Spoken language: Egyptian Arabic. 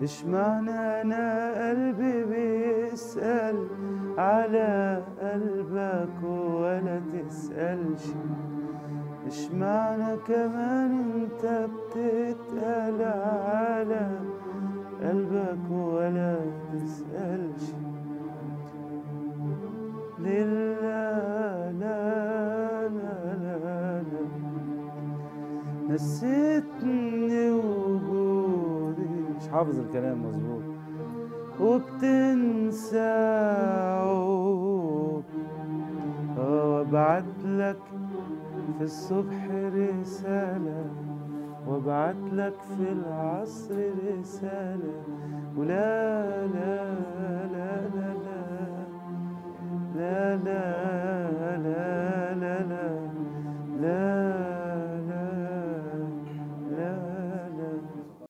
اشمعنى انا قلبي بيسأل على قلبك ولا تسألش اشمعنى كمان انت بتتقل على قلبك ولا تسألش لله لا لا لا لا نسيتني وجودي مش حافظ الكلام مظبوط وبتنسى عود اه وابعت لك في الصبح رسالة وابعت لك في العصر رسالة ولا لا لا